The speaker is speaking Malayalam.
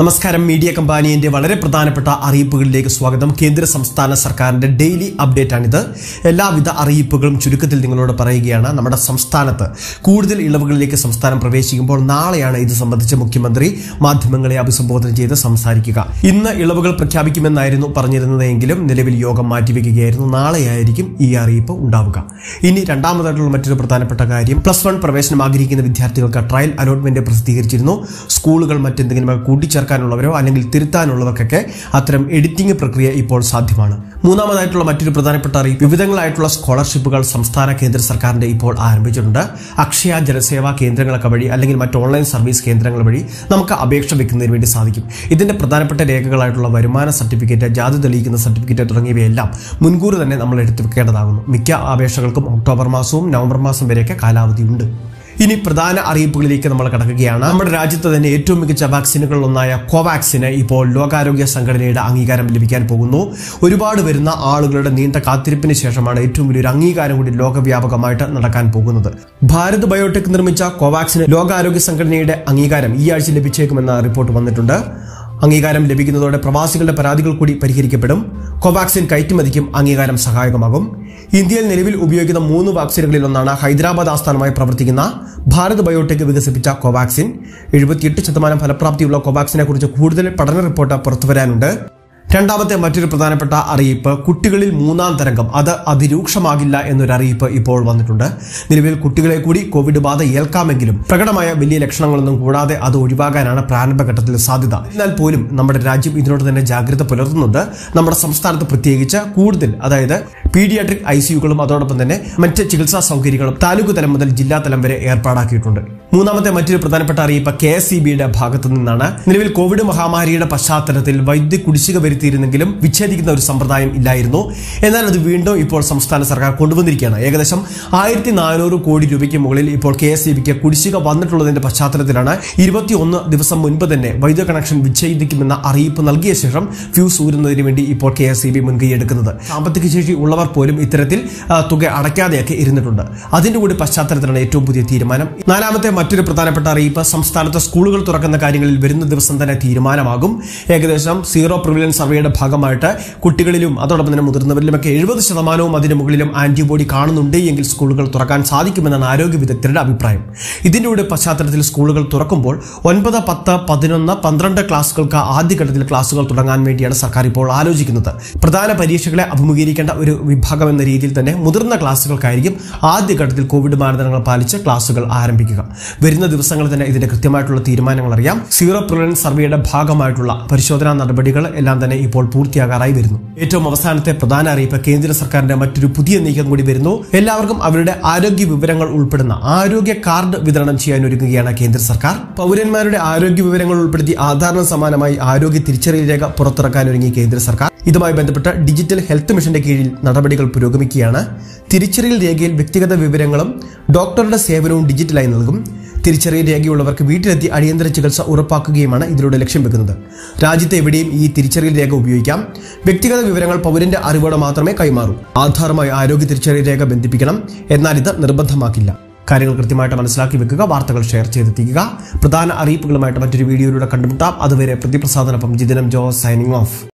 നമസ്കാരം മീഡിയ കമ്പാനിയന്റെ വളരെ പ്രധാനപ്പെട്ട അറിയിപ്പുകളിലേക്ക് സ്വാഗതം കേന്ദ്ര സംസ്ഥാന സർക്കാരിന്റെ ഡെയിലി അപ്ഡേറ്റ് ആണിത് എല്ലാവിധ അറിയിപ്പുകളും ചുരുക്കത്തിൽ നിങ്ങളോട് പറയുകയാണ് നമ്മുടെ സംസ്ഥാനത്ത് കൂടുതൽ ഇളവുകളിലേക്ക് സംസ്ഥാനം പ്രവേശിക്കുമ്പോൾ നാളെയാണ് ഇത് സംബന്ധിച്ച് മുഖ്യമന്ത്രി മാധ്യമങ്ങളെ അഭിസംബോധന ചെയ്ത് സംസാരിക്കുക ഇന്ന് ഇളവുകൾ പ്രഖ്യാപിക്കുമെന്നായിരുന്നു പറഞ്ഞിരുന്നതെങ്കിലും നിലവിൽ യോഗം മാറ്റിവെക്കുകയായിരുന്നു നാളെയായിരിക്കും ഈ അറിയിപ്പ് ഉണ്ടാവുക ഇനി രണ്ടാമതായിട്ടുള്ള മറ്റൊരു പ്രധാനപ്പെട്ട കാര്യം പ്ലസ് വൺ പ്രവേശനം ആഗ്രഹിക്കുന്ന വിദ്യാർത്ഥികൾക്ക് ട്രയൽ അലോട്ട്മെന്റ് പ്രസിദ്ധീകരിച്ചിരുന്നു സ്കൂളുകൾ മറ്റെന്തെങ്കിലും കൂട്ടിച്ചേർക്കാനുള്ളവരോ അല്ലെങ്കിൽ തിരുത്താനുള്ളവർക്കൊക്കെ അത്തരം എഡിറ്റിംഗ് പ്രക്രിയ ഇപ്പോൾ സാധ്യമാണ് മൂന്നാമതായിട്ടുള്ള മറ്റൊരു പ്രധാനപ്പെട്ട അറിയിപ്പ് വിവിധങ്ങളായിട്ടുള്ള സ്കോളർഷിപ്പുകൾ സംസ്ഥാന കേന്ദ്ര സർക്കാരിന്റെ ഇപ്പോൾ ആരംഭിച്ചിട്ടുണ്ട് അക്ഷയ ജനസേവാ കേന്ദ്രങ്ങളൊക്കെ വഴി അല്ലെങ്കിൽ മറ്റ് ഓൺലൈൻ സർവീസ് കേന്ദ്രങ്ങൾ വഴി നമുക്ക് അപേക്ഷ വെക്കുന്നതിന് വേണ്ടി സാധിക്കും ഇതിന്റെ പ്രധാനപ്പെട്ട രേഖകളായിട്ടുള്ള വരുമാന സർട്ടിഫിക്കറ്റ് ജാതി തെളിയിക്കുന്ന സർട്ടിഫിക്കറ്റ് തുടങ്ങിയവയെല്ലാം മുൻകൂർ തന്നെ നമ്മൾ എടുത്തു വെക്കേണ്ടതാകുന്നു മിക്ക അപേക്ഷകൾക്കും ഒക്ടോബർ മാസവും നവംബർ മാസം വരെയൊക്കെ കാലാവധിയുണ്ട് ഇനി പ്രധാന അറിയിപ്പുകളിലേക്ക് നമ്മൾ കടക്കുകയാണ് നമ്മുടെ രാജ്യത്ത് തന്നെ ഏറ്റവും മികച്ച വാക്സിനുകളിൽ ഒന്നായ കോവാക്സിന് ഇപ്പോൾ ലോകാരോഗ്യ സംഘടനയുടെ അംഗീകാരം ലഭിക്കാൻ പോകുന്നു ഒരുപാട് വരുന്ന ആളുകളുടെ നീണ്ട കാത്തിരിപ്പിന് ശേഷമാണ് ഏറ്റവും വലിയൊരു അംഗീകാരം കൂടി ലോകവ്യാപകമായിട്ട് നടക്കാൻ പോകുന്നത് ഭാരത് ബയോടെക് നിർമ്മിച്ച കോവാക്സിന് ലോകാരോഗ്യ സംഘടനയുടെ അംഗീകാരം ഈ ആഴ്ച ലഭിച്ചേക്കുമെന്ന റിപ്പോർട്ട് വന്നിട്ടുണ്ട് അംഗീകാരം ലഭിക്കുന്നതോടെ പ്രവാസികളുടെ പരാതികൾ കൂടി പരിഹരിക്കപ്പെടും കോവാക്സിൻ കയറ്റുമതിക്കും അംഗീകാരം സഹായകമാകും ഇന്ത്യയിൽ നിലവിൽ ഉപയോഗിക്കുന്ന മൂന്ന് വാക്സിനുകളിൽ ഒന്നാണ് ഹൈദരാബാദ് ആസ്ഥാനമായി പ്രവർത്തിക്കുന്ന ഭാരത് ബയോടെക് വികസിപ്പിച്ച കോവാക്സിൻ എഴുപത്തിയെട്ട് ശതമാനം ഫലപ്രാപ്തിയുള്ള കോവാക്സിനെ കുറിച്ച് കൂടുതൽ പഠന റിപ്പോർട്ട് പുറത്തുവരാനുണ്ട് രണ്ടാമത്തെ മറ്റൊരു പ്രധാനപ്പെട്ട അറിയിപ്പ് കുട്ടികളിൽ മൂന്നാം തരംഗം അത് അതിരൂക്ഷമാകില്ല എന്നൊരു അറിയിപ്പ് ഇപ്പോൾ വന്നിട്ടുണ്ട് നിലവിൽ കുട്ടികളെ കൂടി കോവിഡ് ബാധ ഏൽക്കാമെങ്കിലും പ്രകടമായ വലിയ ലക്ഷണങ്ങളൊന്നും കൂടാതെ അത് ഒഴിവാകാനാണ് പ്രാരംഭഘട്ടത്തിൽ സാധ്യത എന്നാൽ പോലും നമ്മുടെ രാജ്യം ഇതിനോട് തന്നെ ജാഗ്രത പുലർത്തുന്നുണ്ട് നമ്മുടെ സംസ്ഥാനത്ത് പ്രത്യേകിച്ച് കൂടുതൽ അതായത് പീഡിയാട്രിക് ഐ സിയുകളും അതോടൊപ്പം തന്നെ മറ്റ് ചികിത്സാ സൗകര്യങ്ങളും താലൂക്ക് തലം മുതൽ ജില്ലാ തലം വരെ ഏർപ്പാടാക്കിയിട്ടുണ്ട് മൂന്നാമത്തെ മറ്റൊരു പ്രധാനപ്പെട്ട അറിയിപ്പ് കെ എസ് സി ബിയുടെ ഭാഗത്തു നിന്നാണ് നിലവിൽ കോവിഡ് മഹാമാരിയുടെ പശ്ചാത്തലത്തിൽ വൈദ്യുതി കുടിശ്ശിക വരുത്തിയിരുന്നെങ്കിലും വിച്ഛേദിക്കുന്ന ഒരു സമ്പ്രദായം ഇല്ലായിരുന്നു എന്നാൽ അത് വീണ്ടും ഇപ്പോൾ സംസ്ഥാന സർക്കാർ കൊണ്ടുവന്നിരിക്കുകയാണ് ഏകദേശം ആയിരത്തി നാനൂറ് കോടി രൂപയ്ക്ക് മുകളിൽ ഇപ്പോൾ കെ എസ് ബിക്ക് കുടിശ്ശിക വന്നിട്ടുള്ളതിന്റെ പശ്ചാത്തലത്തിലാണ് ഇരുപത്തിയൊന്ന് ദിവസം മുൻപ് തന്നെ വൈദ്യുത കണക്ഷൻ വിച്ഛേദിക്കുമെന്ന അറിയിപ്പ് നൽകിയ ശേഷം ഫ്യൂസ് ഊരുന്നതിന് വേണ്ടി ഇപ്പോൾ കെ എസ് ബി മുൻകൈയെടുക്കുന്നത് സാമ്പത്തിക ശേഷി ഉള്ളവർ പോലും ഇത്തരത്തിൽ ആ, തുക അടയ്ക്കാതെയൊക്കെ ഇരുന്നിട്ടുണ്ട് അതിന്റെ കൂടി പശ്ചാത്തലത്തിലാണ് ഏറ്റവും പുതിയ തീരുമാനം നാലാമത്തെ മറ്റൊരു പ്രധാനപ്പെട്ട അറിയിപ്പ് സംസ്ഥാനത്ത് സ്കൂളുകൾ തുറക്കുന്ന കാര്യങ്ങളിൽ വരുന്ന ദിവസം തന്നെ തീരുമാനമാകും ഏകദേശം സീറോ പ്രിവിലൻസ് സർവേയുടെ ഭാഗമായിട്ട് കുട്ടികളിലും അതോടൊപ്പം തന്നെ മുതിർന്നവരിലുമൊക്കെ എഴുപത് ശതമാനവും അതിന് മുകളിലും ആന്റിബോഡി കാണുന്നുണ്ട് എങ്കിൽ സ്കൂളുകൾ തുറക്കാൻ സാധിക്കുമെന്നാണ് ആരോഗ്യ വിദഗ്ധരുടെ അഭിപ്രായം ഇതിന്റെ കൂടെ പശ്ചാത്തലത്തിൽ സ്കൂളുകൾ തുറക്കുമ്പോൾ ഒൻപത് പത്ത് പതിനൊന്ന് പന്ത്രണ്ട് ക്ലാസ്സുകൾക്ക് ആദ്യഘട്ടത്തിൽ ക്ലാസ്സുകൾ തുടങ്ങാൻ വേണ്ടിയാണ് സർക്കാർ ഇപ്പോൾ ആലോചിക്കുന്നത് പ്രധാന പരീക്ഷകളെ അഭിമുഖീകരിക്കേണ്ട ഒരു വിഭാഗം എന്ന രീതിയിൽ തന്നെ മുതിർന്ന ക്ലാസ്സുകൾക്കായിരിക്കും ആദ്യഘട്ടത്തിൽ കോവിഡ് മാനദണ്ഡങ്ങൾ പാലിച്ച് ക്ലാസ്സുകൾ ആരംഭിക്കുക വരുന്ന ദിവസങ്ങളിൽ തന്നെ ഇതിന്റെ കൃത്യമായിട്ടുള്ള തീരുമാനങ്ങൾ അറിയാം സീറോ പ്രിവലൻസ് സർവേയുടെ ഭാഗമായിട്ടുള്ള പരിശോധനാ നടപടികൾ എല്ലാം തന്നെ ഇപ്പോൾ പൂർത്തിയാകാറായി വരുന്നു ഏറ്റവും അവസാനത്തെ പ്രധാന അറിയിപ്പ് കേന്ദ്ര സർക്കാരിന്റെ മറ്റൊരു പുതിയ നീക്കം കൂടി വരുന്നു എല്ലാവർക്കും അവരുടെ ആരോഗ്യ വിവരങ്ങൾ ഉൾപ്പെടുന്ന ആരോഗ്യ കാർഡ് വിതരണം ചെയ്യാൻ ഒരുങ്ങുകയാണ് കേന്ദ്ര സർക്കാർ പൗരന്മാരുടെ ആരോഗ്യ വിവരങ്ങൾ ഉൾപ്പെടുത്തി ആധാറിന് സമാനമായി ആരോഗ്യ തിരിച്ചറിയൽ രേഖ പുറത്തിറക്കാൻ ഒരുങ്ങി കേന്ദ്ര സർക്കാർ ഇതുമായി ബന്ധപ്പെട്ട ഡിജിറ്റൽ ഹെൽത്ത് മിഷന്റെ കീഴിൽ നടപടികൾ പുരോഗമിക്കുകയാണ് തിരിച്ചറിയൽ രേഖയിൽ വ്യക്തിഗത വിവരങ്ങളും ഡോക്ടറുടെ സേവനവും ഡിജിറ്റലായി നൽകും തിരിച്ചറിയൽ രേഖയുള്ളവർക്ക് വീട്ടിലെത്തി അടിയന്തര ചികിത്സ ഉറപ്പാക്കുകയുമാണ് ഇതിലൂടെ ലക്ഷ്യം വെക്കുന്നത് രാജ്യത്ത് എവിടെയും ഈ തിരിച്ചറിയൽ രേഖ ഉപയോഗിക്കാം വ്യക്തിഗത വിവരങ്ങൾ പൗരന്റെ അറിവോടെ മാത്രമേ കൈമാറൂ ആധാറുമായി ആരോഗ്യ തിരിച്ചറിയൽ രേഖ ബന്ധിപ്പിക്കണം എന്നാൽ ഇത് നിർബന്ധമാക്കില്ല കാര്യങ്ങൾ കൃത്യമായിട്ട് മനസ്സിലാക്കി വെക്കുക വാർത്തകൾ ഷെയർ ചെയ്തെത്തിക്കുക പ്രധാന അറിയിപ്പുകളുമായിട്ട് മറ്റൊരു വീഡിയോയിലൂടെ കണ്ടുമുട്ടാം അതുവരെ പ്രതിപ്രസാദനൊപ്പം ജിതനം ജോസ് സൈനിങ് ഓഫ്